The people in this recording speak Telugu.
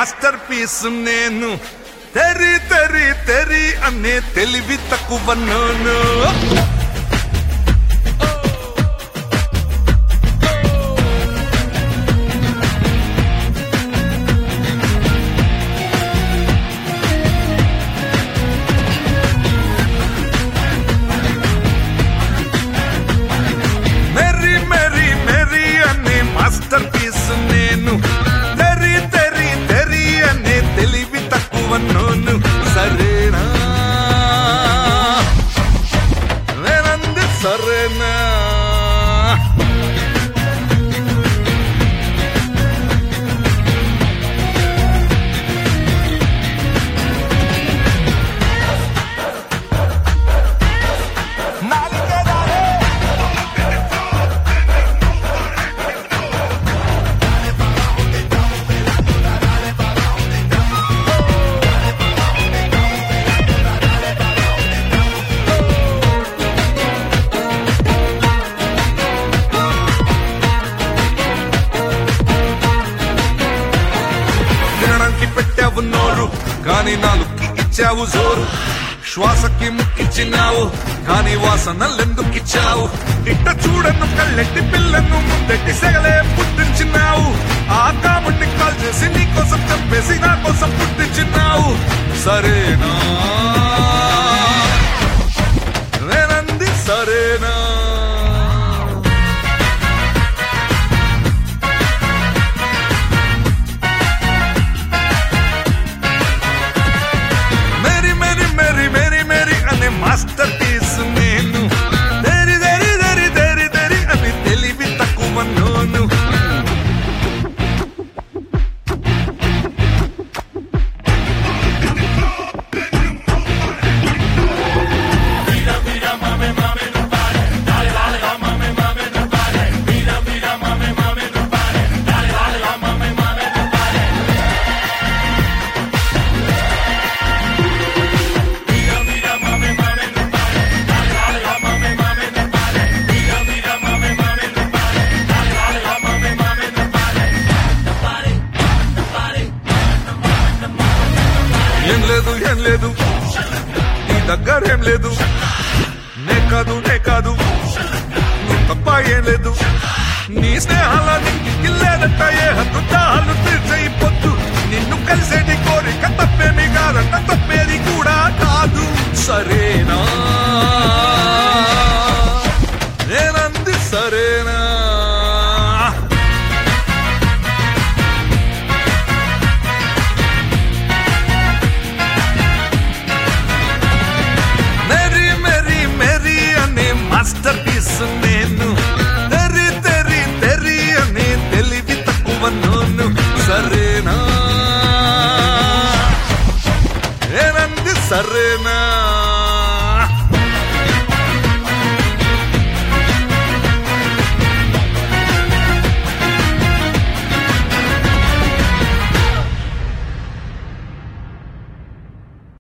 మాస్టర్ పీస్ నేను తెరి తెరి తెరి అనే తెలివి తక్కువ నోను మెరీ మెరీ మెరీ అనే మాస్టర్ పీస్ నేను తెరి తెరి తెరి అనే తెలివి తక్కువ నోను సరేనా నేనంది సరేనా తినడానికి పెట్టావు నోరు కానీ నాలుగుకి ఇచ్చావు జోరు శ్వాసకి ముక్కిచ్చినావు కానీ వాసనలెందుకు ఇచ్చావు ఇట్ట చూడను కళ్ళెట్టి పిల్లను ముందెట్టి సెగలే పుట్టించినావు ఆ కాముడిని కాల్ చేసి నీ కోసం చంపేసి నా కోసం పుట్టించినావు సరేనా నేనంది సరేనా మెరీ మెరీ మెరీ మెరీ మెరీ అనే మాస్టర్ పీస్ నేను దరి దరి దరి దరి దరి అని తెలివి తక్కువ నోను ఏం లేదు ఏం లేదు నీ దగ్గర ఏం లేదు నే కాదు నే కాదు నువ్వు తప్ప ఏం లేదు నీ స్నేహాలని ఇల్లేదంట ఏ హద్దు చాలు తీర్చేయి పొద్దు నిన్ను కలిసేటి కోరిక తప్పేమి కాదంట తప్పేది కూడా కాదు సరేనా నేనంది సరేనా మెరీ మెరీ మెరీ అనే మాస్టర్ పీస్ నేను తెరి తెరి తెరి అనే తెలివి తక్కువ నోను సరేనా ఏనంది సరేనా